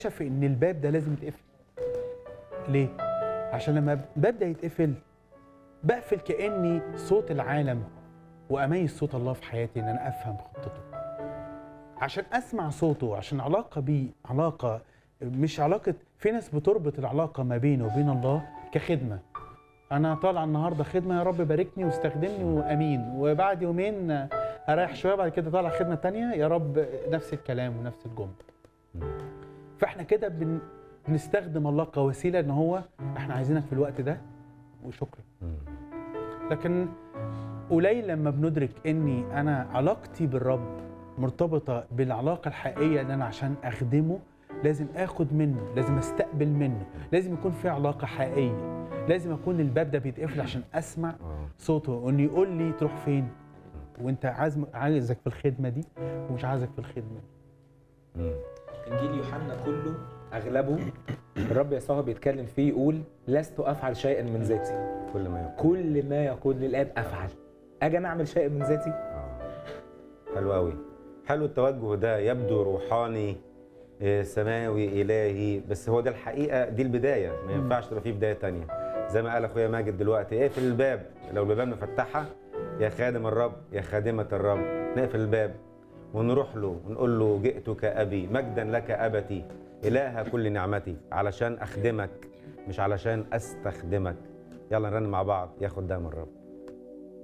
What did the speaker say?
اكتشف ان الباب ده لازم يتقفل ليه عشان لما الباب ده يتقفل بقفل كاني صوت العالم واميز صوت الله في حياتي ان انا افهم خطته عشان اسمع صوته عشان علاقه بيه علاقه مش علاقه في ناس بتربط العلاقه ما بينه وبين الله كخدمه انا طالع النهارده خدمه يا رب باركني واستخدمني وامين وبعد يومين اريح شويه بعد كده طالع خدمه تانية يا رب نفس الكلام ونفس الجمله فاحنا كده بن... بنستخدم الله كوسيله ان هو احنا عايزينك في الوقت ده وشكرا لكن قليل لما بندرك اني انا علاقتي بالرب مرتبطه بالعلاقه الحقيقيه ان انا عشان اخدمه لازم اخد منه لازم استقبل منه لازم يكون في علاقه حقيقيه لازم اكون الباب ده بيتقفل عشان اسمع صوته وانه يقول لي تروح فين وانت عايز عايزك في الخدمه دي ومش عايزك في الخدمه دي انجيل يوحنا كله اغلبه الرب يسوع بيتكلم فيه يقول لست افعل شيئا من ذاتي كل ما يكون كل ما يقول للاب افعل اجي انا اعمل شيء من ذاتي آه. حلو قوي حلو التوجه ده يبدو روحاني آه، سماوي الهي بس هو ده الحقيقه دي البدايه ما ينفعش تبقى فيه بدايه تانية زي ما قال اخويا ماجد دلوقتي اقفل الباب لو الباب مفتحه يا خادم الرب يا خادمه الرب نقفل الباب ونروح له ونقول له جئت كأبي مجدا لك أبتي إله كل نعمتي علشان أخدمك مش علشان أستخدمك يلا نرن مع بعض ياخد ده من الرب